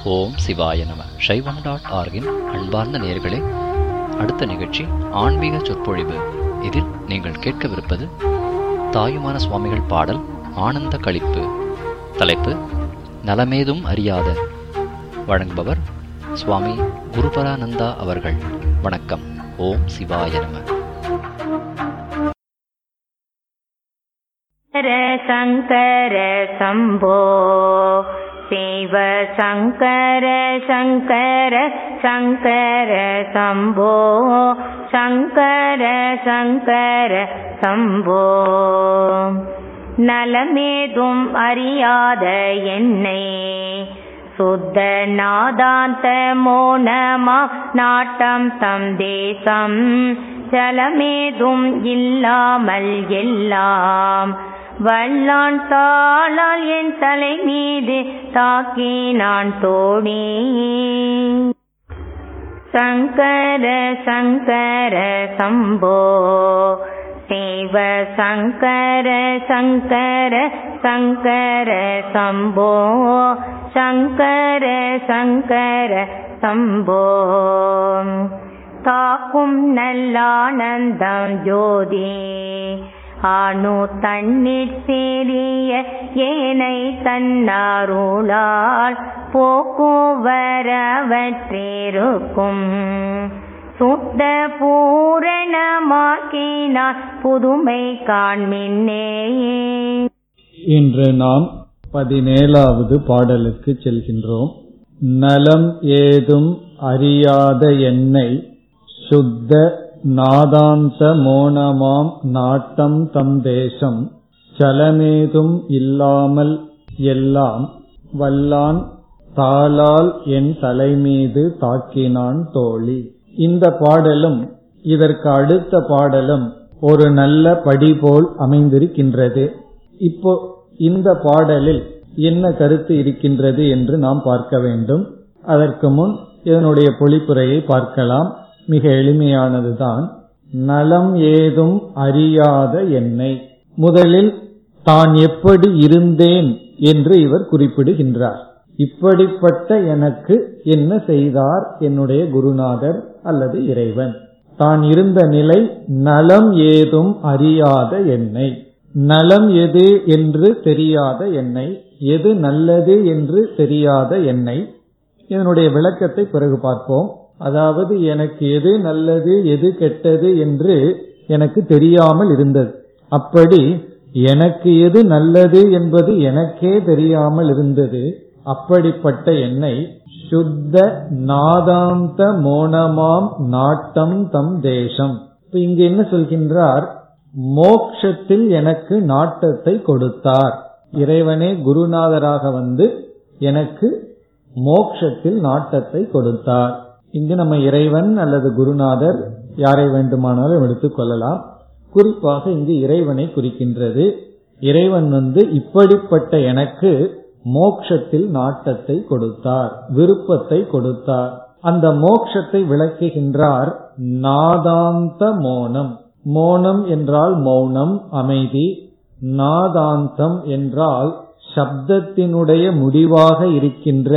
ஓம் சிவாய நம சைவம் டாட் ஆர்கின் அன்பார்ந்த நேயர்களே அடுத்த நிகழ்ச்சி ஆன்மீக சொற்பொழிவு இதில் நீங்கள் கேட்கவிருப்பது தாயுமான சுவாமிகள் பாடல் ஆனந்த களிப்பு தலைப்பு நலமேதும் அறியாத வழங்குபவர் சுவாமி குருபரானந்தா அவர்கள் வணக்கம் ஓம் சிவாய நம ஹர சங்கர சம்போ சிவ சங்கர சங்கர சங்கர சம்போ சங்கர சங்கர சம்போ நலமேதும் அறியாத என்னை சுத்த நாதாந்த மோனமா நாட்டம் தம் தேசம் ஜலமேதும் இல்லாமல் எல்லாம் வல்லான் தாளால் என் தலை மீது தாக்கி நான் தோணி சங்கர சங்கர சம்போ சிவ சங்கர சங்கர சங்கர சம்போ சங்கர சங்கர சம்போ தாக்கும் நல்லானந்தம் ஜோதி ஆணு தண்ணீர் சேரிய ஏனை தன்னாருளால் போக்குவரவற்றிருக்கும் சுத்த பூரணமாக்கினார் புதுமை காண்மின்னே இன்று நாம் பதினேழாவது பாடலுக்கு செல்கின்றோம் நலம் ஏதும் அறியாத என்னை சுத்த நாதாந்த மோனமாம் நாட்டம் தம் தேசம் சலமேதும் இல்லாமல் எல்லாம் வல்லான் தாளால் என் தலைமீது தாக்கினான் தோழி இந்த பாடலும் இதற்கு அடுத்த பாடலும் ஒரு நல்ல படி போல் அமைந்திருக்கின்றது இப்போ இந்த பாடலில் என்ன கருத்து இருக்கின்றது என்று நாம் பார்க்க வேண்டும் அதற்கு முன் இதனுடைய பொழிப்புரையை பார்க்கலாம் மிக எளிமையானதுதான் நலம் ஏதும் அறியாத என்னை முதலில் தான் எப்படி இருந்தேன் என்று இவர் குறிப்பிடுகின்றார் இப்படிப்பட்ட எனக்கு என்ன செய்தார் என்னுடைய குருநாதர் அல்லது இறைவன் தான் இருந்த நிலை நலம் ஏதும் அறியாத என்னை நலம் எது என்று தெரியாத என்னை எது நல்லது என்று தெரியாத என்னை இதனுடைய விளக்கத்தை பிறகு பார்ப்போம் அதாவது எனக்கு எது நல்லது எது கெட்டது என்று எனக்கு தெரியாமல் இருந்தது அப்படி எனக்கு எது நல்லது என்பது எனக்கே தெரியாமல் இருந்தது அப்படிப்பட்ட என்னை சுத்த நாதாந்த மோனமாம் நாட்டம் தம் தேசம் இப்ப இங்கு என்ன சொல்கின்றார் மோக்ஷத்தில் எனக்கு நாட்டத்தை கொடுத்தார் இறைவனே குருநாதராக வந்து எனக்கு மோக்ஷத்தில் நாட்டத்தை கொடுத்தார் இங்கு நம்ம இறைவன் அல்லது குருநாதர் யாரை வேண்டுமானாலும் எடுத்துக் கொள்ளலாம் குறிப்பாக இங்கு இறைவனை குறிக்கின்றது இறைவன் வந்து இப்படிப்பட்ட எனக்கு மோக்ஷத்தில் நாட்டத்தை கொடுத்தார் விருப்பத்தை கொடுத்தார் அந்த மோக்ஷத்தை விளக்குகின்றார் நாதாந்த மோனம் மோனம் என்றால் மௌனம் அமைதி நாதாந்தம் என்றால் சப்தத்தினுடைய முடிவாக இருக்கின்ற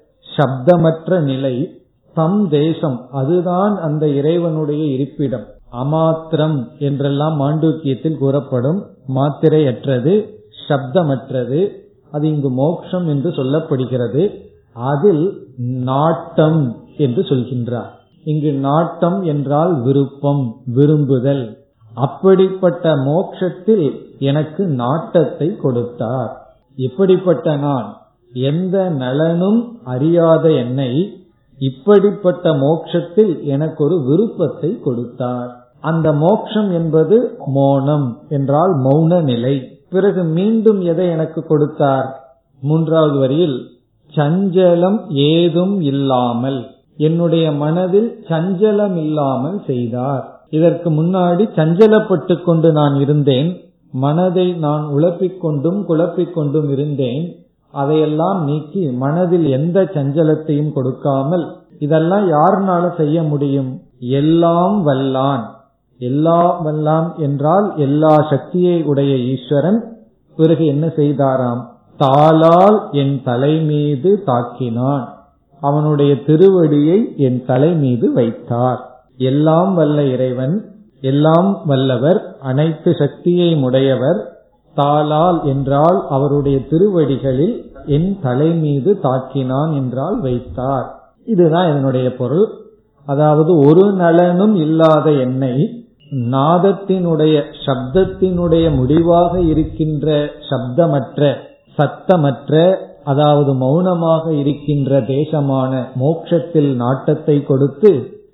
சப்தமற்ற நிலை தம் தேசம் அதுதான் அந்த இறைவனுடைய இருப்பிடம் அமாத்திரம் என்றெல்லாம் மாண்டூக்கியத்தில் கூறப்படும் மாத்திரையற்றது சப்தமற்றது அது இங்கு மோக்ஷம் என்று சொல்லப்படுகிறது அதில் நாட்டம் என்று சொல்கின்றார் இங்கு நாட்டம் என்றால் விருப்பம் விரும்புதல் அப்படிப்பட்ட மோக்ஷத்தில் எனக்கு நாட்டத்தை கொடுத்தார் எப்படிப்பட்ட நான் எந்த நலனும் அறியாத என்னை இப்படிப்பட்ட மோக்ஷத்தில் எனக்கு ஒரு விருப்பத்தை கொடுத்தார் அந்த மோக்ஷம் என்பது மோனம் என்றால் மௌன நிலை பிறகு மீண்டும் எதை எனக்கு கொடுத்தார் மூன்றாவது வரியில் சஞ்சலம் ஏதும் இல்லாமல் என்னுடைய மனதில் சஞ்சலம் இல்லாமல் செய்தார் இதற்கு முன்னாடி சஞ்சலப்பட்டு கொண்டு நான் இருந்தேன் மனதை நான் உழப்பிக் கொண்டும் குழப்பிக் கொண்டும் இருந்தேன் அதையெல்லாம் நீக்கி மனதில் எந்த சஞ்சலத்தையும் கொடுக்காமல் இதெல்லாம் யாருனால செய்ய முடியும் எல்லாம் வல்லான் எல்லா வல்லாம் என்றால் எல்லா சக்தியை உடைய ஈஸ்வரன் பிறகு என்ன செய்தாராம் தாளால் என் தலை மீது தாக்கினான் அவனுடைய திருவடியை என் தலை மீது வைத்தார் எல்லாம் வல்ல இறைவன் எல்லாம் வல்லவர் அனைத்து சக்தியை உடையவர் தாளால் என்றால் அவருடைய திருவடிகளில் என் தலை மீது தாக்கினான் என்றால் வைத்தார் இதுதான் இதனுடைய பொருள் அதாவது ஒரு நலனும் இல்லாத என்னை நாதத்தினுடைய சப்தத்தினுடைய முடிவாக இருக்கின்ற சப்தமற்ற சத்தமற்ற அதாவது மௌனமாக இருக்கின்ற தேசமான மோட்சத்தில் நாட்டத்தை கொடுத்து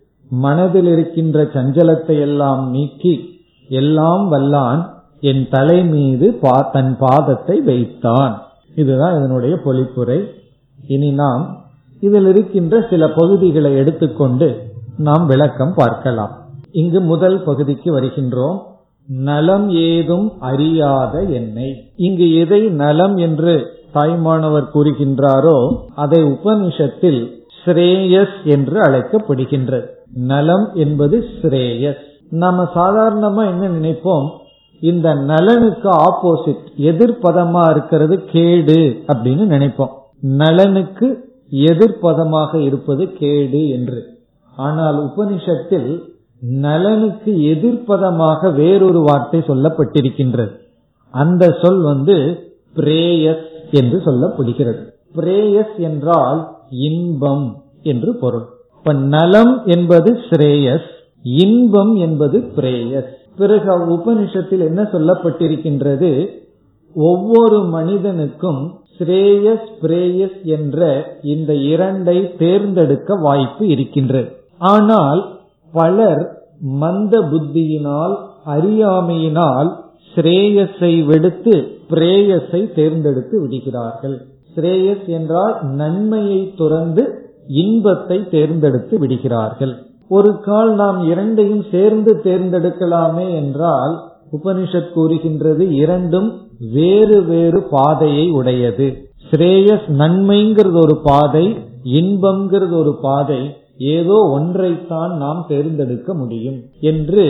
மனதில் இருக்கின்ற சஞ்சலத்தை எல்லாம் நீக்கி எல்லாம் வல்லான் என் தலை மீது தன் பாதத்தை வைத்தான் இதுதான் இதனுடைய பொழிப்புரை இனி நாம் இதில் இருக்கின்ற சில பகுதிகளை எடுத்துக்கொண்டு நாம் விளக்கம் பார்க்கலாம் இங்கு முதல் பகுதிக்கு வருகின்றோம் நலம் ஏதும் அறியாத என்னை இங்கு எதை நலம் என்று தாய்மானவர் கூறுகின்றாரோ அதை உபனிஷத்தில் ஸ்ரேயஸ் என்று அழைக்கப்படுகின்றது நலம் என்பது ஸ்ரேயஸ் நாம சாதாரணமா என்ன நினைப்போம் இந்த நலனுக்கு ஆப்போசிட் எதிர்ப்பதமா இருக்கிறது கேடு அப்படின்னு நினைப்போம் நலனுக்கு எதிர்ப்பதமாக இருப்பது கேடு என்று ஆனால் உபனிஷத்தில் நலனுக்கு எதிர்ப்பதமாக வேறொரு வார்த்தை சொல்லப்பட்டிருக்கின்றது அந்த சொல் வந்து பிரேயஸ் என்று சொல்லப்படுகிறது பிரேயஸ் என்றால் இன்பம் என்று பொருள் இப்ப நலம் என்பது ஸ்ரேயஸ் இன்பம் என்பது பிரேயஸ் பிறகு உபனிஷத்தில் என்ன சொல்லப்பட்டிருக்கின்றது ஒவ்வொரு மனிதனுக்கும் ஸ்ரேயஸ் பிரேயஸ் என்ற இந்த இரண்டை தேர்ந்தெடுக்க வாய்ப்பு இருக்கின்றது ஆனால் பலர் மந்த புத்தியினால் அறியாமையினால் ஸ்ரேயஸை விடுத்து பிரேயஸை தேர்ந்தெடுத்து விடுகிறார்கள் ஸ்ரேயஸ் என்றால் நன்மையை துறந்து இன்பத்தை தேர்ந்தெடுத்து விடுகிறார்கள் ஒரு கால் நாம் இரண்டையும் சேர்ந்து தேர்ந்தெடுக்கலாமே என்றால் உபனிஷத் கூறுகின்றது இரண்டும் வேறு வேறு பாதையை உடையது ஸ்ரேயஸ் நன்மைங்கிறது ஒரு பாதை இன்பம்ங்கிறது ஒரு பாதை ஏதோ ஒன்றைத்தான் நாம் தேர்ந்தெடுக்க முடியும் என்று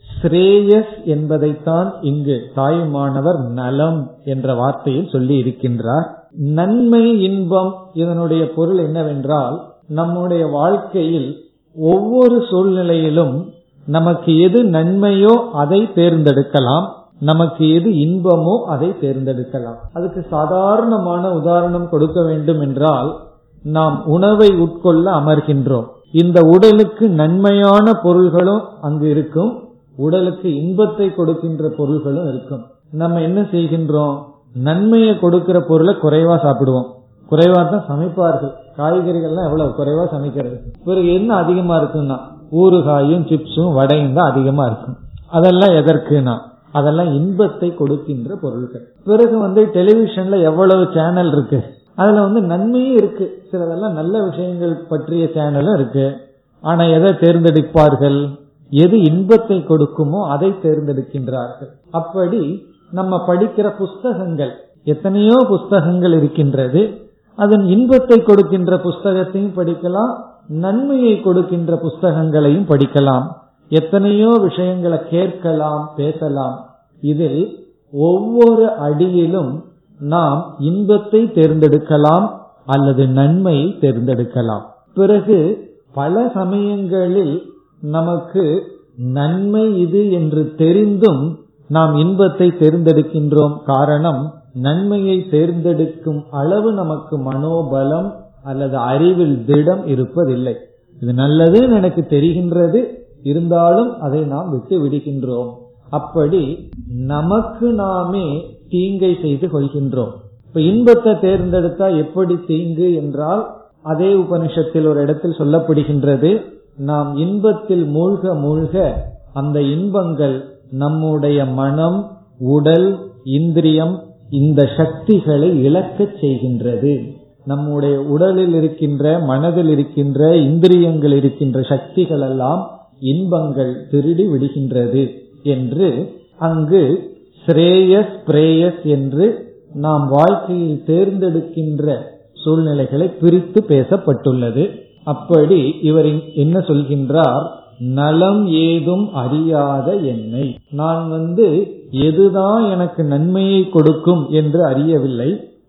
ஸ்ரேயஸ் என்பதைத்தான் இங்கு தாயுமானவர் நலம் என்ற வார்த்தையில் சொல்லி இருக்கின்றார் நன்மை இன்பம் இதனுடைய பொருள் என்னவென்றால் நம்முடைய வாழ்க்கையில் ஒவ்வொரு சூழ்நிலையிலும் நமக்கு எது நன்மையோ அதை தேர்ந்தெடுக்கலாம் நமக்கு எது இன்பமோ அதை தேர்ந்தெடுக்கலாம் அதுக்கு சாதாரணமான உதாரணம் கொடுக்க வேண்டும் என்றால் நாம் உணவை உட்கொள்ள அமர்கின்றோம் இந்த உடலுக்கு நன்மையான பொருள்களும் அங்கு இருக்கும் உடலுக்கு இன்பத்தை கொடுக்கின்ற பொருள்களும் இருக்கும் நம்ம என்ன செய்கின்றோம் நன்மையை கொடுக்கிற பொருளை குறைவா சாப்பிடுவோம் குறைவா தான் சமைப்பார்கள் காய்கறிகள்லாம் எவ்வளவு குறைவா சமைக்கிறது பிறகு என்ன அதிகமா இருக்குன்னா ஊறுகாயும் சிப்ஸும் வடையும் தான் அதிகமா இருக்கும் அதெல்லாம் எதற்குனா அதெல்லாம் இன்பத்தை கொடுக்கின்ற பொருட்கள் பிறகு வந்து டெலிவிஷன்ல எவ்வளவு சேனல் இருக்கு அதுல வந்து நன்மையும் இருக்கு சிலதெல்லாம் நல்ல விஷயங்கள் பற்றிய சேனலும் இருக்கு ஆனா எதை தேர்ந்தெடுப்பார்கள் எது இன்பத்தை கொடுக்குமோ அதை தேர்ந்தெடுக்கின்றார்கள் அப்படி நம்ம படிக்கிற புஸ்தகங்கள் எத்தனையோ புஸ்தகங்கள் இருக்கின்றது அதன் இன்பத்தை கொடுக்கின்ற புஸ்தகத்தையும் படிக்கலாம் நன்மையை கொடுக்கின்ற புஸ்தகங்களையும் படிக்கலாம் எத்தனையோ விஷயங்களை கேட்கலாம் பேசலாம் இதில் ஒவ்வொரு அடியிலும் நாம் இன்பத்தை தேர்ந்தெடுக்கலாம் அல்லது நன்மையை தேர்ந்தெடுக்கலாம் பிறகு பல சமயங்களில் நமக்கு நன்மை இது என்று தெரிந்தும் நாம் இன்பத்தை தேர்ந்தெடுக்கின்றோம் காரணம் நன்மையை தேர்ந்தெடுக்கும் அளவு நமக்கு மனோபலம் அல்லது அறிவில் திடம் இருப்பதில்லை இது நல்லது எனக்கு தெரிகின்றது இருந்தாலும் அதை நாம் விட்டு விடுகின்றோம் அப்படி நமக்கு நாமே தீங்கை செய்து கொள்கின்றோம் இப்ப இன்பத்தை தேர்ந்தெடுத்தா எப்படி தீங்கு என்றால் அதே உபனிஷத்தில் ஒரு இடத்தில் சொல்லப்படுகின்றது நாம் இன்பத்தில் மூழ்க மூழ்க அந்த இன்பங்கள் நம்முடைய மனம் உடல் இந்திரியம் இந்த சக்திகளை இழக்கச் செய்கின்றது நம்முடைய உடலில் இருக்கின்ற மனதில் இருக்கின்ற இந்திரியங்கள் இருக்கின்ற சக்திகள் எல்லாம் இன்பங்கள் திருடி விடுகின்றது என்று அங்கு ஸ்ரேயஸ் பிரேயஸ் என்று நாம் வாழ்க்கையில் தேர்ந்தெடுக்கின்ற சூழ்நிலைகளை பிரித்து பேசப்பட்டுள்ளது அப்படி இவர் என்ன சொல்கின்றார் நலம் ஏதும் அறியாத என்னை நான் வந்து எதுதான் எனக்கு நன்மையை கொடுக்கும் என்று அறியவில்லை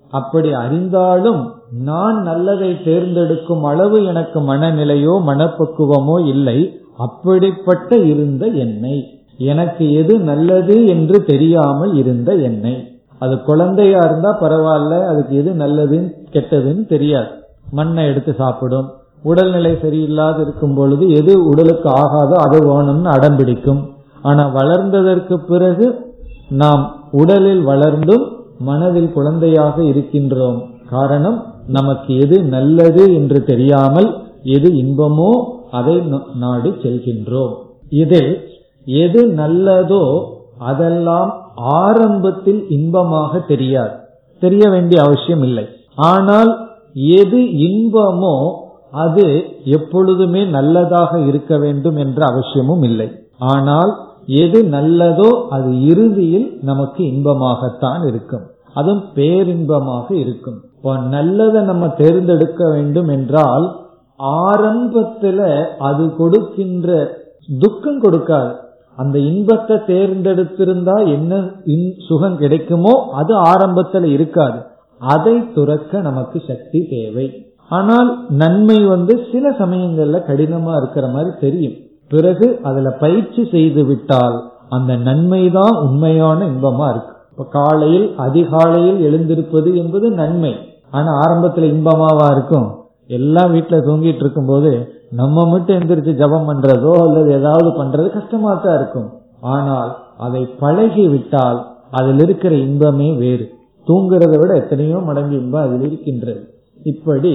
அப்படி அறிந்தாலும் நான் நல்லதை தேர்ந்தெடுக்கும் அளவு எனக்கு மனநிலையோ மனப்பக்குவமோ இல்லை அப்படிப்பட்ட இருந்த என்னை எனக்கு எது நல்லது என்று தெரியாமல் இருந்த என்னை அது குழந்தையா இருந்தா பரவாயில்ல அதுக்கு எது நல்லதுன்னு கெட்டதுன்னு தெரியாது மண்ணை எடுத்து சாப்பிடும் உடல்நிலை சரியில்லாத இருக்கும் பொழுது எது உடலுக்கு ஆகாதோ அது வேணும்னு அடம் பிடிக்கும் ஆனா வளர்ந்ததற்கு பிறகு நாம் உடலில் வளர்ந்தும் மனதில் குழந்தையாக இருக்கின்றோம் காரணம் நமக்கு எது நல்லது என்று தெரியாமல் எது இன்பமோ அதை நாடி செல்கின்றோம் இதில் எது நல்லதோ அதெல்லாம் ஆரம்பத்தில் இன்பமாக தெரியாது தெரிய வேண்டிய அவசியம் இல்லை ஆனால் எது இன்பமோ அது எப்பொழுதுமே நல்லதாக இருக்க வேண்டும் என்ற அவசியமும் இல்லை ஆனால் எது நல்லதோ அது இறுதியில் நமக்கு இன்பமாகத்தான் இருக்கும் அதுவும் பேரின்பமாக இருக்கும் இப்போ நல்லதை நம்ம தேர்ந்தெடுக்க வேண்டும் என்றால் ஆரம்பத்துல அது கொடுக்கின்ற துக்கம் கொடுக்காது அந்த இன்பத்தை தேர்ந்தெடுத்திருந்தா என்ன சுகம் கிடைக்குமோ அது ஆரம்பத்துல இருக்காது அதை துறக்க நமக்கு சக்தி தேவை ஆனால் நன்மை வந்து சில சமயங்கள்ல கடினமா இருக்கிற மாதிரி தெரியும் பிறகு அதுல பயிற்சி செய்து விட்டால் அந்த நன்மை தான் உண்மையான இன்பமா இருக்கு இப்ப காலையில் அதிகாலையில் எழுந்திருப்பது என்பது நன்மை ஆனா ஆரம்பத்துல இன்பமாவா இருக்கும் எல்லாம் வீட்டுல தூங்கிட்டு இருக்கும் போது நம்ம மட்டும் எந்திரிச்சு ஜபம் பண்றதோ அல்லது ஏதாவது பண்றது கஷ்டமா தான் இருக்கும் ஆனால் அதை பழகி விட்டால் அதில் இருக்கிற இன்பமே வேறு தூங்குறதை விட எத்தனையோ மடங்கு இன்பம் அதில் இருக்கின்றது இப்படி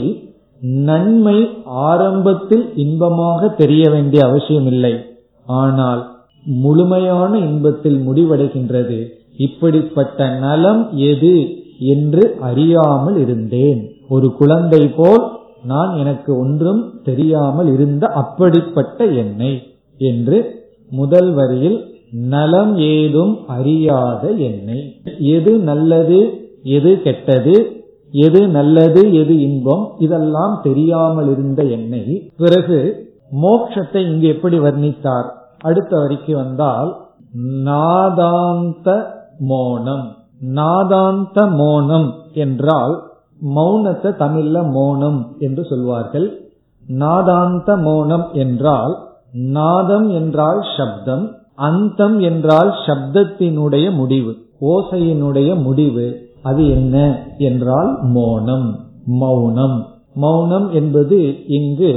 நன்மை ஆரம்பத்தில் இன்பமாக தெரிய வேண்டிய அவசியம் இல்லை ஆனால் முழுமையான இன்பத்தில் முடிவடைகின்றது இப்படிப்பட்ட நலம் எது என்று அறியாமல் இருந்தேன் ஒரு குழந்தை போல் நான் எனக்கு ஒன்றும் தெரியாமல் இருந்த அப்படிப்பட்ட என்னை என்று முதல் வரியில் நலம் ஏதும் அறியாத என்னை எது நல்லது எது கெட்டது எது நல்லது எது இன்பம் இதெல்லாம் தெரியாமல் இருந்த என்னை பிறகு மோட்சத்தை இங்கு எப்படி வர்ணித்தார் அடுத்த வரிக்கு வந்தால் நாதாந்த மோனம் நாதாந்த மோனம் என்றால் மௌனத்தை தமிழ்ல மோனம் என்று சொல்வார்கள் நாதாந்த மோனம் என்றால் நாதம் என்றால் சப்தம் அந்தம் என்றால் சப்தத்தினுடைய முடிவு ஓசையினுடைய முடிவு அது என்ன என்றால் மோனம் மௌனம் மௌனம் என்பது இங்கு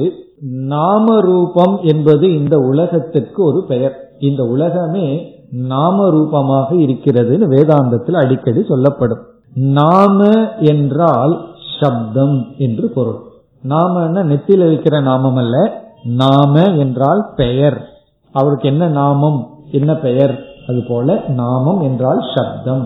நாம ரூபம் என்பது இந்த உலகத்திற்கு ஒரு பெயர் இந்த உலகமே நாம ரூபமாக இருக்கிறதுன்னு வேதாந்தத்தில் அடிக்கடி சொல்லப்படும் நாம என்றால் சப்தம் என்று பொருள் நாமன்னா நெத்தியில வைக்கிற நாமம் அல்ல நாம என்றால் பெயர் அவருக்கு என்ன நாமம் என்ன பெயர் அது போல நாமம் என்றால் சப்தம்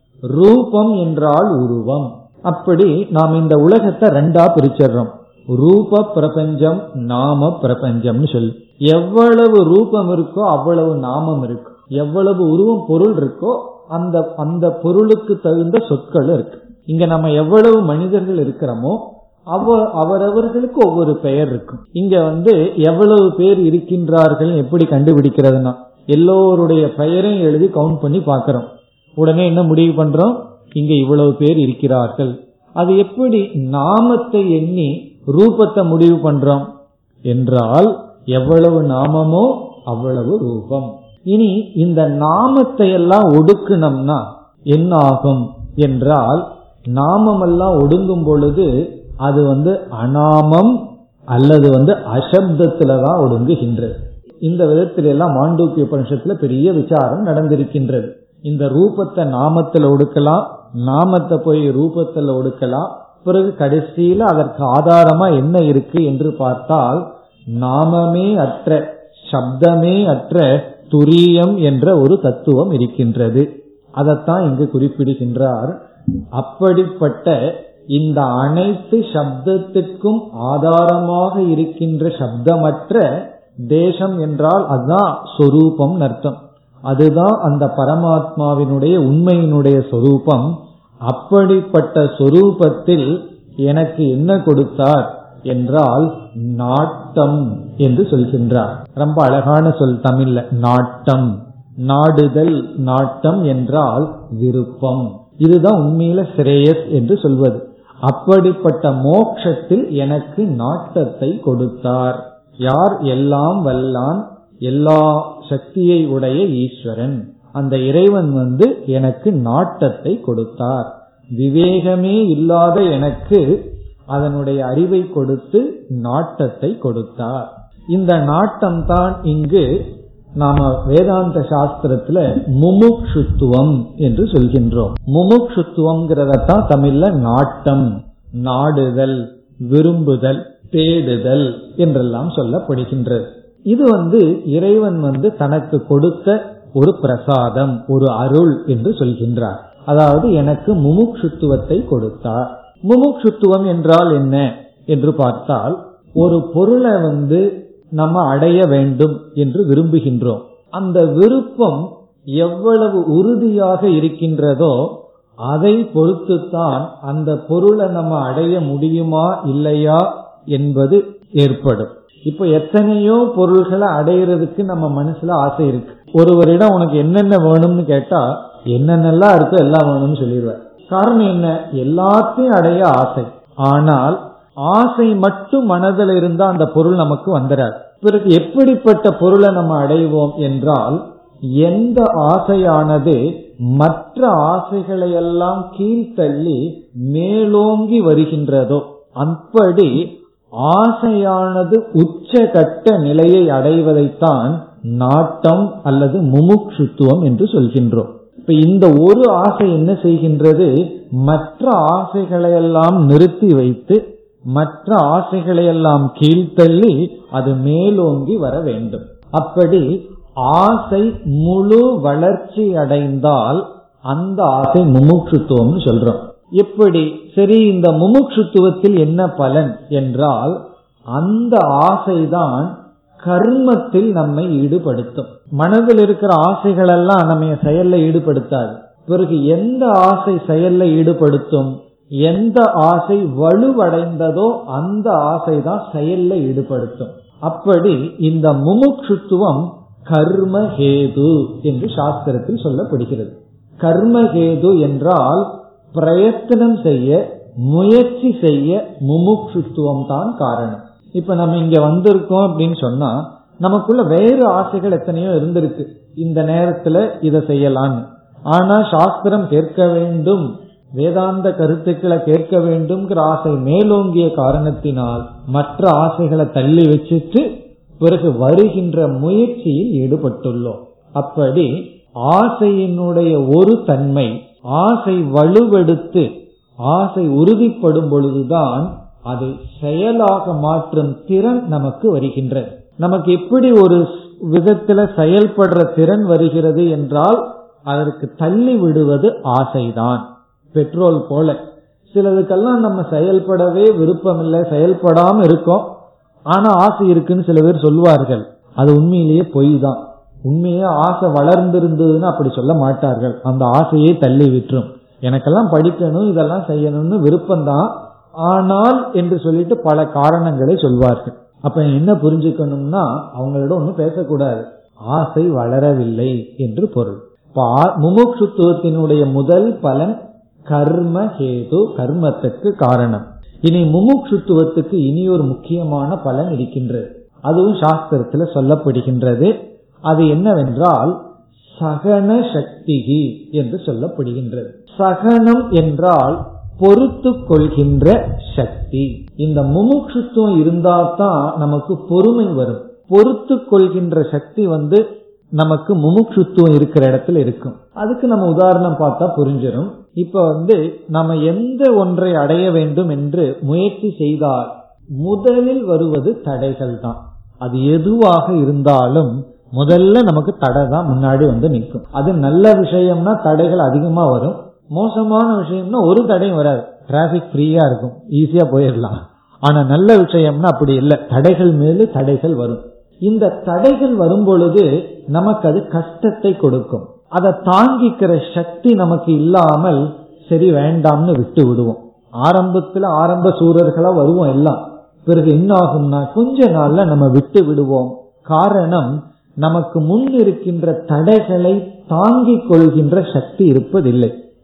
ரூபம் என்றால் உருவம் அப்படி நாம் இந்த உலகத்தை ரெண்டா பிரிச்சிடுறோம் ரூப பிரபஞ்சம் நாம பிரபஞ்சம்னு சொல்லி எவ்வளவு ரூபம் இருக்கோ அவ்வளவு நாமம் இருக்கு எவ்வளவு உருவம் பொருள் இருக்கோ அந்த அந்த பொருளுக்கு தகுந்த சொற்கள் இருக்கு இங்க நம்ம எவ்வளவு மனிதர்கள் இருக்கிறோமோ அவ அவரவர்களுக்கு ஒவ்வொரு பெயர் இருக்கும் இங்க வந்து எவ்வளவு பேர் இருக்கின்றார்கள் எப்படி கண்டுபிடிக்கிறதுனா எல்லோருடைய பெயரையும் எழுதி கவுண்ட் பண்ணி பாக்கிறோம் உடனே என்ன முடிவு பண்றோம் இங்க இவ்வளவு பேர் இருக்கிறார்கள் அது எப்படி நாமத்தை எண்ணி ரூபத்தை முடிவு பண்றோம் என்றால் எவ்வளவு நாமமோ அவ்வளவு ரூபம் இனி இந்த நாமத்தை எல்லாம் ஒடுக்கணும்னா என்ன ஆகும் என்றால் நாமமெல்லாம் ஒடுங்கும் பொழுது அது வந்து அனாமம் அல்லது வந்து அசப்தத்துல தான் ஒடுங்குகின்றது இந்த விதத்தில எல்லாம் மாண்டூக்கிய உபனிஷத்துல பெரிய விசாரம் நடந்திருக்கின்றது இந்த ரூபத்தை நாமத்துல ஒடுக்கலாம் நாமத்தை போய் ரூபத்துல ஒடுக்கலாம் பிறகு கடைசியில அதற்கு ஆதாரமா என்ன இருக்கு என்று பார்த்தால் நாமமே அற்ற சப்தமே அற்ற துரியம் என்ற ஒரு தத்துவம் இருக்கின்றது அதைத்தான் இங்கு குறிப்பிடுகின்றார் அப்படிப்பட்ட இந்த அனைத்து சப்தத்திற்கும் ஆதாரமாக இருக்கின்ற சப்தமற்ற தேசம் என்றால் அதுதான் சொரூபம் அர்த்தம் அதுதான் அந்த பரமாத்மாவினுடைய உண்மையினுடைய சொரூபம் அப்படிப்பட்ட சொரூபத்தில் எனக்கு என்ன கொடுத்தார் என்றால் நாட்டம் என்று சொல்கின்றார் ரொம்ப அழகான சொல் தமிழ்ல நாட்டம் நாடுதல் நாட்டம் என்றால் விருப்பம் இதுதான் உண்மையில சிரேயஸ் என்று சொல்வது அப்படிப்பட்ட மோக்ஷத்தில் எனக்கு நாட்டத்தை கொடுத்தார் யார் எல்லாம் வல்லான் எல்லா சக்தியை உடைய ஈஸ்வரன் அந்த இறைவன் வந்து எனக்கு நாட்டத்தை கொடுத்தார் விவேகமே இல்லாத எனக்கு அதனுடைய அறிவை கொடுத்து நாட்டத்தை கொடுத்தார் இந்த நாட்டம் தான் இங்கு நாம வேதாந்த சாஸ்திரத்துல முமுக்ஷுத்துவம் என்று சொல்கின்றோம் முமுக்ஷுத்துவம்ங்கிறதான் தமிழ்ல நாட்டம் நாடுதல் விரும்புதல் தேடுதல் என்றெல்லாம் சொல்லப்படுகின்றது இது வந்து இறைவன் வந்து தனக்கு கொடுத்த ஒரு பிரசாதம் ஒரு அருள் என்று சொல்கின்றார் அதாவது எனக்கு முமுக்ஷுத்துவத்தை கொடுத்தார் முமுக்ஷுத்துவம் என்றால் என்ன என்று பார்த்தால் ஒரு பொருளை வந்து நம்ம அடைய வேண்டும் என்று விரும்புகின்றோம் அந்த விருப்பம் எவ்வளவு உறுதியாக இருக்கின்றதோ அதை பொறுத்துத்தான் அந்த பொருளை நம்ம அடைய முடியுமா இல்லையா என்பது ஏற்படும் இப்ப எத்தனையோ பொருள்களை அடையிறதுக்கு நம்ம மனசுல ஆசை இருக்கு ஒருவரிடம் உனக்கு என்னென்ன வேணும்னு கேட்டா என்னென்னலாம் இருக்கோ எல்லாம் வேணும்னு சொல்லிடுவார் காரணம் என்ன எல்லாத்தையும் அடைய ஆசை ஆனால் ஆசை மட்டும் மனதில் இருந்தா அந்த பொருள் நமக்கு வந்துடாது பிறகு எப்படிப்பட்ட பொருளை நம்ம அடைவோம் என்றால் எந்த ஆசையானது மற்ற ஆசைகளை எல்லாம் கீழ்த்தள்ளி மேலோங்கி வருகின்றதோ அப்படி ஆசையானது உச்சகட்ட நிலையை அடைவதைத்தான் நாட்டம் அல்லது முமுட்சுத்துவம் என்று சொல்கின்றோம் இப்ப இந்த ஒரு ஆசை என்ன செய்கின்றது மற்ற ஆசைகளையெல்லாம் நிறுத்தி வைத்து மற்ற ஆசைகளையெல்லாம் கீழ்த்தள்ளி அது மேலோங்கி வர வேண்டும் அப்படி ஆசை முழு வளர்ச்சி அடைந்தால் அந்த ஆசை முமுட்சுத்துவம்னு சொல்றோம் எப்படி சரி இந்த முமுட்சுத்துவத்தில் என்ன பலன் என்றால் அந்த ஆசைதான் கர்மத்தில் நம்மை ஈடுபடுத்தும் மனதில் இருக்கிற ஆசைகள் எல்லாம் நம்ம செயல்ல ஈடுபடுத்தாது பிறகு எந்த ஆசை செயல்ல ஈடுபடுத்தும் எந்த ஆசை வலுவடைந்ததோ அந்த ஆசை தான் செயல்ல ஈடுபடுத்தும் அப்படி இந்த முமுட்சுத்துவம் கர்மஹேது என்று சாஸ்திரத்தில் சொல்லப்படுகிறது கர்மஹேது என்றால் பிரயத்தனம் செய்ய முயற்சி செய்ய முமுட்சுத்துவம் தான் காரணம் இப்ப நம்ம இங்க வந்திருக்கோம் அப்படின்னு சொன்னா நமக்குள்ள வேறு ஆசைகள் எத்தனையோ இருந்திருக்கு இந்த நேரத்துல இதை செய்யலான்னு ஆனா சாஸ்திரம் கேட்க வேண்டும் வேதாந்த கருத்துக்களை கேட்க வேண்டும்ங்கிற ஆசை மேலோங்கிய காரணத்தினால் மற்ற ஆசைகளை தள்ளி வச்சுட்டு பிறகு வருகின்ற முயற்சியில் ஈடுபட்டுள்ளோம் அப்படி ஆசையினுடைய ஒரு தன்மை ஆசை வலுவெடுத்து ஆசை உறுதிப்படும் பொழுதுதான் அதை செயலாக மாற்றும் திறன் நமக்கு வருகின்றது நமக்கு எப்படி ஒரு விதத்துல செயல்படுற திறன் வருகிறது என்றால் அதற்கு தள்ளி விடுவது ஆசைதான் பெட்ரோல் போல சிலதுக்கெல்லாம் நம்ம செயல்படவே விருப்பமில்லை செயல்படாம இருக்கோம் ஆனா ஆசை இருக்குன்னு சில பேர் சொல்லுவார்கள் அது உண்மையிலேயே பொய் தான் உண்மையே ஆசை வளர்ந்திருந்ததுன்னு அப்படி சொல்ல மாட்டார்கள் அந்த ஆசையை தள்ளி விட்டுரும் எனக்கெல்லாம் படிக்கணும் இதெல்லாம் செய்யணும்னு விருப்பம்தான் ஆனால் என்று சொல்லிட்டு பல காரணங்களை சொல்வார்கள் அப்ப என்ன புரிஞ்சுக்கணும்னா அவங்களோட ஒன்னும் பேசக்கூடாது ஆசை வளரவில்லை என்று பொருள் முமுட்சுத்துவத்தினுடைய முதல் பலன் கர்ம ஹேது கர்மத்துக்கு காரணம் இனி முமுட்சுத்துவத்துக்கு இனி ஒரு முக்கியமான பலன் இருக்கின்றது அதுவும் சாஸ்திரத்துல சொல்லப்படுகின்றது அது என்னவென்றால் சகன சக்திகி என்று சொல்லப்படுகின்றது சகனம் என்றால் பொறுத்து கொள்கின்ற சக்தி இந்த முமுட்சுத்துவம் இருந்தாதான் நமக்கு பொறுமை வரும் பொறுத்து கொள்கின்ற சக்தி வந்து நமக்கு முமுட்சுத்துவம் இருக்கிற இடத்துல இருக்கும் அதுக்கு நம்ம உதாரணம் பார்த்தா புரிஞ்சிடும் இப்ப வந்து நம்ம எந்த ஒன்றை அடைய வேண்டும் என்று முயற்சி செய்தால் முதலில் வருவது தடைகள் தான் அது எதுவாக இருந்தாலும் முதல்ல நமக்கு தடை தான் முன்னாடி வந்து நிற்கும் அது நல்ல விஷயம்னா தடைகள் அதிகமா வரும் மோசமான விஷயம்னா ஒரு தடையும் வராது டிராபிக் ஃப்ரீயா இருக்கும் ஈஸியா போயிடலாம் ஆனா நல்ல விஷயம்னா அப்படி இல்லை தடைகள் மேலு தடைகள் வரும் இந்த தடைகள் வரும் பொழுது நமக்கு அது கஷ்டத்தை கொடுக்கும் அதை தாங்கிக்கிற சக்தி நமக்கு இல்லாமல் சரி வேண்டாம்னு விட்டு விடுவோம் ஆரம்பத்துல ஆரம்ப சூரர்களா வருவோம் எல்லாம் பிறகு என்ன ஆகும்னா கொஞ்ச நாள்ல நம்ம விட்டு விடுவோம் காரணம் நமக்கு முன் இருக்கின்ற தடைகளை தாங்கிக் கொள்கின்ற சக்தி இருப்பதில்லை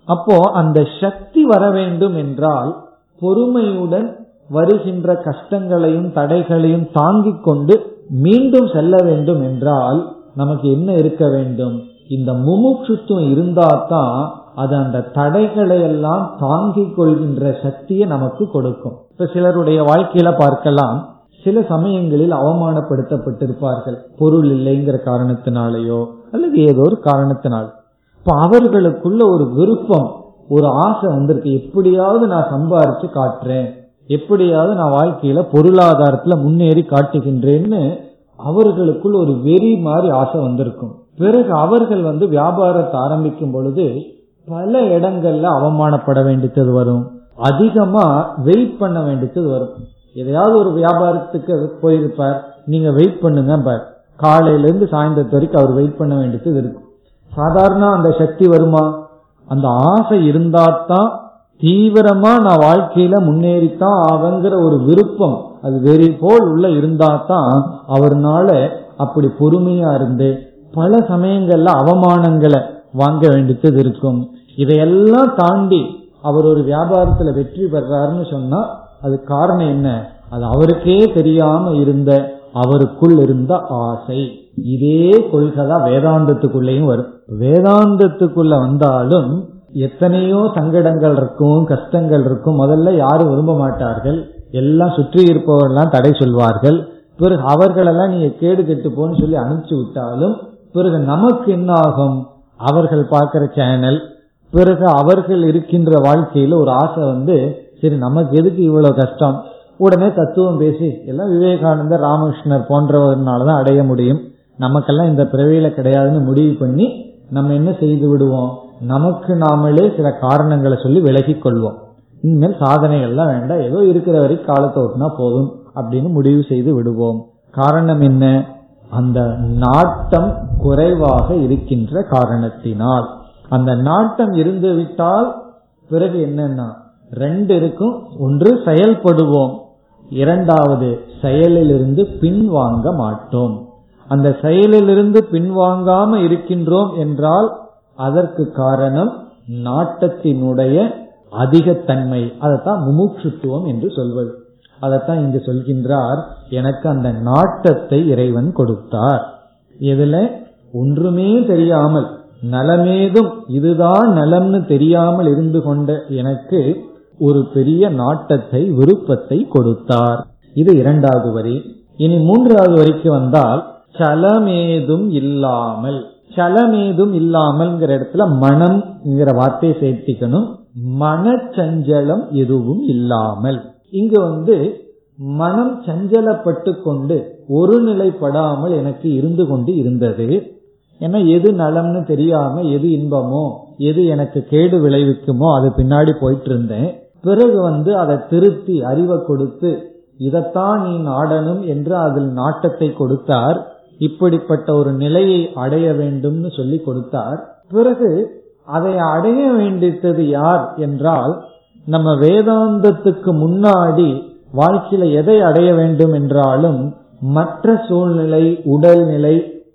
அப்போ அந்த சக்தி வர வேண்டும் என்றால் பொறுமையுடன் வருகின்ற கஷ்டங்களையும் தடைகளையும் தாங்கிக் கொண்டு மீண்டும் செல்ல வேண்டும் என்றால் நமக்கு என்ன இருக்க வேண்டும் இந்த முமுட்சுத்துவம் இருந்தாதான் அது அந்த தடைகளை எல்லாம் தாங்கிக் கொள்கின்ற சக்தியை நமக்கு கொடுக்கும் இப்ப சிலருடைய வாழ்க்கையில பார்க்கலாம் சில சமயங்களில் அவமானப்படுத்தப்பட்டிருப்பார்கள் பொருள் இல்லைங்கிற காரணத்தினாலேயோ அல்லது ஏதோ ஒரு காரணத்தினால் இப்ப அவர்களுக்குள்ள ஒரு விருப்பம் ஒரு ஆசை வந்திருக்கு எப்படியாவது நான் சம்பாரிச்சு காட்டுறேன் எப்படியாவது நான் வாழ்க்கையில பொருளாதாரத்துல முன்னேறி காட்டுகின்றேன்னு அவர்களுக்குள் ஒரு வெறி மாதிரி ஆசை வந்திருக்கும் பிறகு அவர்கள் வந்து வியாபாரத்தை ஆரம்பிக்கும் பொழுது பல இடங்கள்ல அவமானப்பட வேண்டியது வரும் அதிகமா வெயிட் பண்ண வேண்டியது வரும் எதையாவது ஒரு வியாபாரத்துக்கு போயிருப்பார் நீங்க வெயிட் பண்ணுங்க பார் காலையில இருந்து சாயந்தரத்து வரைக்கும் அவர் வெயிட் பண்ண வேண்டியது இருக்கும் சாதாரண அந்த சக்தி வருமா அந்த ஆசை இருந்தாதான் தீவிரமா நான் வாழ்க்கையில முன்னேறித்தான் ஆவங்கிற ஒரு விருப்பம் அது வெறி போல் உள்ள இருந்தாதான் அவர்னால அப்படி பொறுமையா இருந்து பல சமயங்கள்ல அவமானங்களை வாங்க வேண்டியது இருக்கும் இதையெல்லாம் தாண்டி அவர் ஒரு வியாபாரத்துல வெற்றி பெறாருன்னு சொன்னா அது காரணம் என்ன அது அவருக்கே தெரியாம இருந்த அவருக்குள் இருந்த ஆசை இதே கொள்கை தான் வேதாந்தத்துக்குள்ளேயும் வரும் வேதாந்தத்துக்குள்ள வந்தாலும் எத்தனையோ சங்கடங்கள் இருக்கும் கஷ்டங்கள் இருக்கும் முதல்ல யாரும் விரும்ப மாட்டார்கள் எல்லாம் சுற்றி இருப்பவர்கள்லாம் தடை சொல்வார்கள் பிறகு அவர்களெல்லாம் நீங்க கேடு கெட்டு போன்னு சொல்லி அனுப்பிச்சு விட்டாலும் பிறகு நமக்கு என்ன ஆகும் அவர்கள் பார்க்கிற சேனல் பிறகு அவர்கள் இருக்கின்ற வாழ்க்கையில ஒரு ஆசை வந்து சரி நமக்கு எதுக்கு இவ்வளவு கஷ்டம் உடனே தத்துவம் பேசி எல்லாம் விவேகானந்தர் ராமகிருஷ்ணர் போன்றவர்னாலதான் அடைய முடியும் நமக்கெல்லாம் இந்த பிறவியில கிடையாதுன்னு முடிவு பண்ணி நம்ம என்ன செய்து விடுவோம் நமக்கு நாமளே சில காரணங்களை சொல்லி விலகி கொள்வோம் இனிமேல் சாதனைகள்லாம் வேண்டாம் ஏதோ இருக்கிற வரைக்கும் காலத்தை ஓட்டினா போதும் அப்படின்னு முடிவு செய்து விடுவோம் காரணம் என்ன அந்த நாட்டம் குறைவாக இருக்கின்ற காரணத்தினால் அந்த நாட்டம் இருந்து விட்டால் பிறகு என்னன்னா ரெண்டு இருக்கும் ஒன்று செயல்படுவோம் இரண்டாவது செயலிலிருந்து பின்வாங்க மாட்டோம் அந்த செயலிலிருந்து பின்வாங்காம இருக்கின்றோம் என்றால் அதற்கு காரணம் நாட்டத்தினுடைய அதிகத்தன்மை அதைத்தான் முமுட்சுத்துவம் என்று சொல்வது அதைத்தான் இங்கு சொல்கின்றார் எனக்கு அந்த நாட்டத்தை இறைவன் கொடுத்தார் இதுல ஒன்றுமே தெரியாமல் நலமேதும் இதுதான் நலம்னு தெரியாமல் இருந்து கொண்ட எனக்கு ஒரு பெரிய நாட்டத்தை விருப்பத்தை கொடுத்தார் இது இரண்டாவது வரி இனி மூன்றாவது வரிக்கு வந்தால் சலமேதும் இல்லாமல் சலமேதும் இல்லாமல்ங்கிற இடத்துல மனம்ங்கிற வார்த்தையை சேர்த்திக்கணும் மனச்சஞ்சலம் எதுவும் இல்லாமல் இங்கு வந்து மனம் சஞ்சலப்பட்டு கொண்டு ஒரு நிலைப்படாமல் எனக்கு இருந்து கொண்டு இருந்தது ஏன்னா எது நலம்னு தெரியாம எது இன்பமோ எது எனக்கு கேடு விளைவிக்குமோ அது பின்னாடி போயிட்டு இருந்தேன் பிறகு வந்து அதை திருத்தி அறிவை கொடுத்து இதைத்தான் நீ நாடணும் என்று அதில் நாட்டத்தை கொடுத்தார் இப்படிப்பட்ட ஒரு நிலையை அடைய வேண்டும்னு சொல்லி கொடுத்தார் பிறகு அதை அடைய வேண்டியது யார் என்றால் நம்ம வேதாந்தத்துக்கு முன்னாடி வாழ்க்கையில எதை அடைய வேண்டும் என்றாலும் மற்ற சூழ்நிலை உடல்நிலை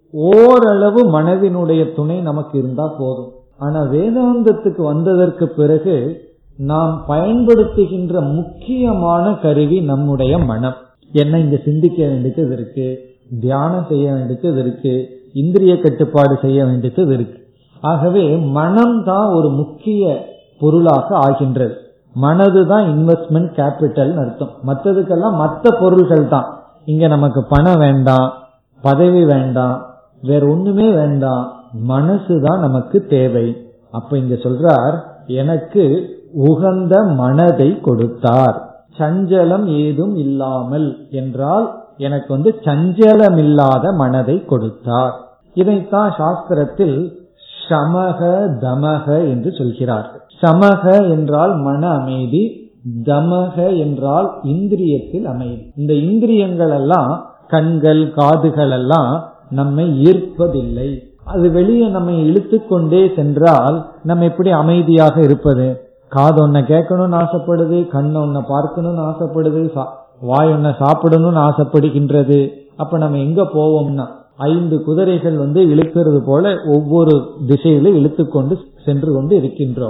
ஓரளவு மனதினுடைய துணை நமக்கு இருந்தா போதும் ஆனா வேதாந்தத்துக்கு வந்ததற்கு பிறகு நாம் பயன்படுத்துகின்ற முக்கியமான கருவி நம்முடைய மனம் என்ன இங்க சிந்திக்க வேண்டியது இருக்கு தியானம் செய்ய வேண்டியது இருக்கு இந்திரிய கட்டுப்பாடு செய்ய வேண்டியது இருக்கு ஆகவே மனம் தான் ஒரு முக்கிய பொருளாக ஆகின்றது மனது தான் இன்வெஸ்ட்மெண்ட் கேபிட்டல் அர்த்தம் மற்றதுக்கெல்லாம் மற்ற பொருள்கள் தான் இங்க நமக்கு பணம் வேண்டாம் பதவி வேண்டாம் வேற ஒண்ணுமே வேண்டாம் மனசு தான் நமக்கு தேவை அப்ப இங்க சொல்றார் எனக்கு உகந்த மனதை கொடுத்தார் சஞ்சலம் ஏதும் இல்லாமல் என்றால் எனக்கு வந்து சஞ்சலம் இல்லாத மனதை கொடுத்தார் இதைத்தான் சாஸ்திரத்தில் சமக தமக என்று சொல்கிறார் சமக என்றால் மன அமைதி தமக என்றால் இந்திரியத்தில் அமைதி இந்த இந்திரியங்கள் எல்லாம் கண்கள் காதுகள் எல்லாம் நம்மை ஈர்ப்பதில்லை அது வெளியே நம்மை இழுத்து கொண்டே சென்றால் நம்ம எப்படி அமைதியாக இருப்பது காது ஒன்ன கேட்கணும்னு ஆசைப்படுது கண் ஒன்ன பார்க்கணும்னு ஆசைப்படுது வாய் ஒன்ன சாப்பிடணும்னு ஆசைப்படுகின்றது அப்ப நம்ம எங்க போவோம்னா ஐந்து குதிரைகள் வந்து இழுக்கிறது போல ஒவ்வொரு திசையில இழுத்து கொண்டு சென்று கொண்டு இருக்கின்றோம்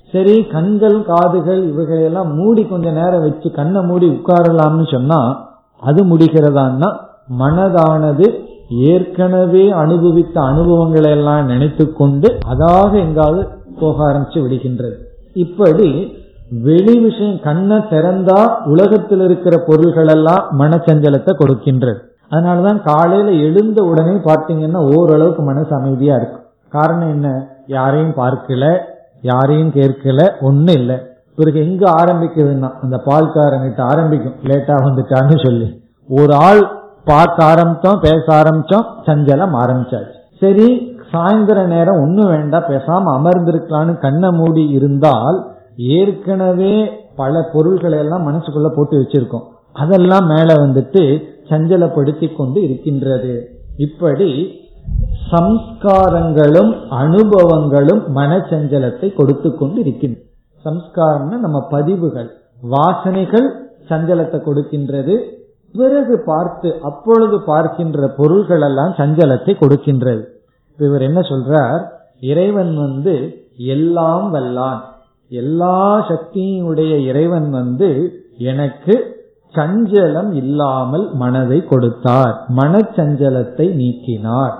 சரி கண்கள் காதுகள் இவைகளெல்லாம் மூடி கொஞ்ச நேரம் வச்சு கண்ணை மூடி உட்காரலாம்னு சொன்னா அது முடிகிறதான்னா மனதானது ஏற்கனவே அனுபவித்த அனுபவங்களை எல்லாம் நினைத்து கொண்டு அதாக எங்காவது போக ஆரம்பிச்சு விடுகின்றது இப்படி வெளி விஷயம் கண்ணை திறந்தா உலகத்தில் இருக்கிற பொருள்கள் எல்லாம் மனச்சஞ்சலத்தை கொடுக்கின்றது அதனாலதான் காலையில எழுந்த உடனே பார்த்தீங்கன்னா ஓரளவுக்கு மனசு அமைதியா இருக்கும் காரணம் என்ன யாரையும் பார்க்கல யாரையும் கேட்கல ஒன்னும் இல்லை பிறகு எங்க ஆரம்பிக்குதுன்னா அந்த பால்காரங்கிட்ட ஆரம்பிக்கும் லேட்டா வந்துட்டான்னு சொல்லி ஒரு ஆள் பார்க்க ஆரம்பிச்சோம் பேச ஆரம்பிச்சோம் சஞ்சலம் ஆரம்பிச்சாச்சு சரி சாயந்தர நேரம் ஒன்னும் வேண்டாம் பேசாம அமர்ந்திருக்கலான்னு கண்ணை மூடி இருந்தால் ஏற்கனவே பல பொருள்களை எல்லாம் மனசுக்குள்ள போட்டு வச்சிருக்கோம் அதெல்லாம் மேல வந்துட்டு சஞ்சலப்படுத்தி கொண்டு இருக்கின்றது இப்படி சம்ஸ்காரங்களும் அனுபவங்களும் மனச்சஞ்சலத்தை கொடுத்து கொண்டு இருக்கின்றன சம்ஸ்காரம்னா நம்ம பதிவுகள் வாசனைகள் சஞ்சலத்தை கொடுக்கின்றது பிறகு பார்த்து அப்பொழுது பார்க்கின்ற பொருள்கள் எல்லாம் சஞ்சலத்தை கொடுக்கின்றது இவர் என்ன சொல்றார் இறைவன் வந்து எல்லாம் வல்லான் எல்லா சக்தியும் உடைய இறைவன் வந்து எனக்கு சஞ்சலம் இல்லாமல் மனதை கொடுத்தார் மனச்சஞ்சலத்தை நீக்கினார்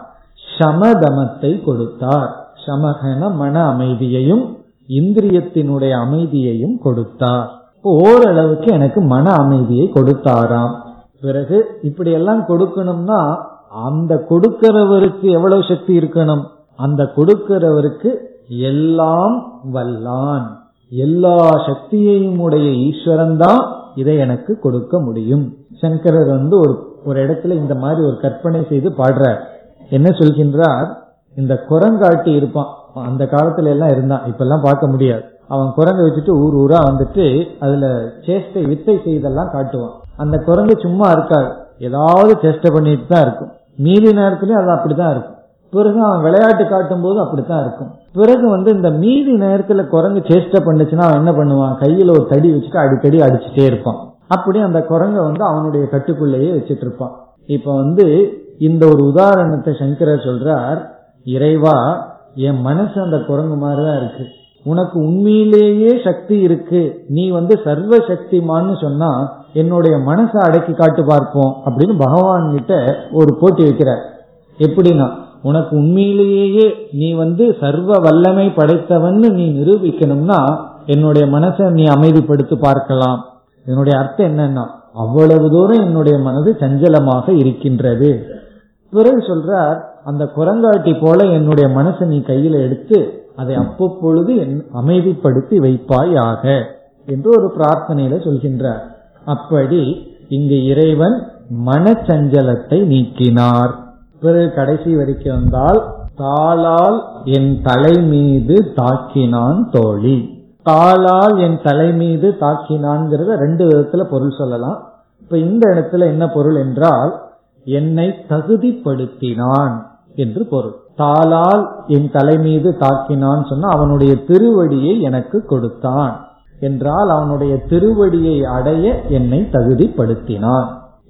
சமதமத்தை கொடுத்தார் சமகன மன அமைதியையும் இந்திரியத்தினுடைய அமைதியையும் கொடுத்தார் ஓரளவுக்கு எனக்கு மன அமைதியை கொடுத்தாராம் பிறகு இப்படி எல்லாம் கொடுக்கணும்னா அந்த கொடுக்கிறவருக்கு எவ்வளவு சக்தி இருக்கணும் அந்த கொடுக்கிறவருக்கு எல்லாம் வல்லான் எல்லா சக்தியையும் உடைய ஈஸ்வரன் தான் இதை எனக்கு கொடுக்க முடியும் சங்கரர் வந்து ஒரு ஒரு இடத்துல இந்த மாதிரி ஒரு கற்பனை செய்து பாடுறார் என்ன சொல்கின்றார் இந்த குரங்காட்டி இருப்பான் அந்த காலத்துல எல்லாம் இருந்தான் இப்ப எல்லாம் பார்க்க முடியாது அவன் குரங்கை வச்சுட்டு ஊர் ஊரா வந்துட்டு அதுல சேஷ்டை வித்தை செய்தெல்லாம் காட்டுவான் அந்த குரங்கு சும்மா இருக்காது ஏதாவது சேஷ்டை பண்ணிட்டு தான் இருக்கும் மீதி நேரத்துலயும் அது அப்படித்தான் இருக்கும் பிறகு அவன் விளையாட்டு காட்டும் போது அப்படித்தான் இருக்கும் பிறகு வந்து இந்த மீதி நேரத்துல குரங்கு சேஷ்டை பண்ணுச்சுன்னா அவன் என்ன பண்ணுவான் கையில ஒரு தடி வச்சுட்டு அடிக்கடி அடிச்சுட்டே இருப்பான் அப்படி அந்த குரங்க வந்து அவனுடைய கட்டுக்குள்ளேயே வச்சிட்டு இருப்பான் இப்ப வந்து இந்த ஒரு உதாரணத்தை சங்கரர் சொல்றார் இறைவா என் மனசு அந்த குரங்கு மாதிரிதான் இருக்கு உனக்கு உண்மையிலேயே சக்தி இருக்கு நீ வந்து சர்வ சக்திமான்னு சொன்னா என்னுடைய மனசை அடக்கி காட்டு பார்ப்போம் அப்படின்னு பகவான் கிட்ட ஒரு போட்டி வைக்கிறார் எப்படின்னா உனக்கு உண்மையிலேயே நீ வந்து சர்வ வல்லமை படைத்தவன்னு நீ நிரூபிக்கணும்னா என்னுடைய மனசை நீ அமைதிப்படுத்தி பார்க்கலாம் என்னுடைய அர்த்தம் என்னன்னா அவ்வளவு தூரம் என்னுடைய மனது சஞ்சலமாக இருக்கின்றது பிறகு சொல்றார் அந்த குரங்காட்டி போல என்னுடைய மனசை நீ கையில எடுத்து அதை அப்பப்பொழுது அமைதிப்படுத்தி வைப்பாயாக என்று ஒரு பிரார்த்தனையில சொல்கின்றார் அப்படி இங்கு இறைவன் மனச்சஞ்சலத்தை நீக்கினார் பிறகு கடைசி வரைக்கும் வந்தால் தாளால் என் தலை மீது தாக்கினான் தோழி தாளால் என் தலை மீது தாக்கினான்ங்கிறத ரெண்டு விதத்துல பொருள் சொல்லலாம் இப்ப இந்த இடத்துல என்ன பொருள் என்றால் என்னை தகுதிப்படுத்தினான் என்று பொருள் தாளால் என் தலை மீது தாக்கினான் சொன்னா அவனுடைய திருவடியை எனக்கு கொடுத்தான் என்றால் அவனுடைய திருவடியை அடைய என்னை தகுதிப்படுத்தினான்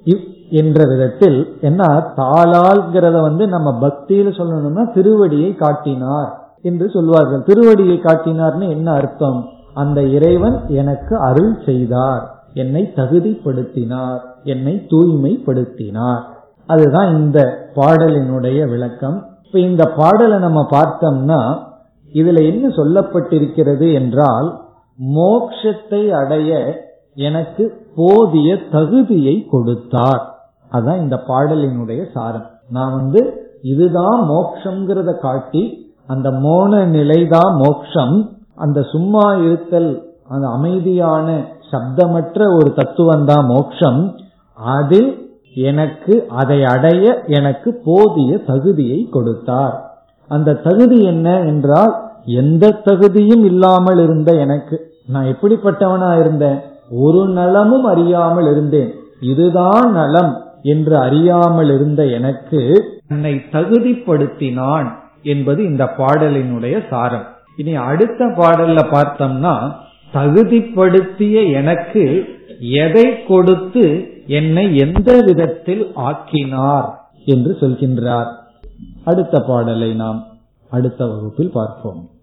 என்ற விதத்தில் என்ன தாளால்கிறத வந்து நம்ம பக்தியில சொல்லணும்னா திருவடியை காட்டினார் என்று சொல்வார்கள் திருவடியை காட்டினார்னு என்ன அர்த்தம் அந்த இறைவன் எனக்கு அருள் செய்தார் என்னை தகுதிப்படுத்தினார் என்னை தூய்மைப்படுத்தினார் அதுதான் இந்த பாடலினுடைய விளக்கம் இப்ப இந்த பாடலை நம்ம பார்த்தோம்னா இதுல என்ன சொல்லப்பட்டிருக்கிறது என்றால் மோக்ஷத்தை அடைய எனக்கு போதிய தகுதியை கொடுத்தார் அதான் இந்த பாடலினுடைய சாரம் நான் வந்து இதுதான் மோக்ஷங்கிறத காட்டி அந்த மோன நிலைதான் மோக்ஷம் அந்த சும்மா இருத்தல் அந்த அமைதியான சப்தமற்ற ஒரு தத்துவம் தான் மோக்ஷம் அதில் எனக்கு அதை அடைய எனக்கு போதிய தகுதியை கொடுத்தார் அந்த தகுதி என்ன என்றால் எந்த தகுதியும் இல்லாமல் இருந்த எனக்கு நான் எப்படிப்பட்டவனா இருந்தேன் ஒரு நலமும் அறியாமல் இருந்தேன் இதுதான் நலம் என்று அறியாமல் இருந்த எனக்கு என்னை தகுதிப்படுத்தினான் என்பது இந்த பாடலினுடைய சாரம் இனி அடுத்த பாடல்ல பார்த்தோம்னா தகுதிப்படுத்திய எனக்கு எதை கொடுத்து என்னை எந்த விதத்தில் ஆக்கினார் என்று சொல்கின்றார் அடுத்த பாடலை நாம் அடுத்த வகுப்பில் பார்ப்போம்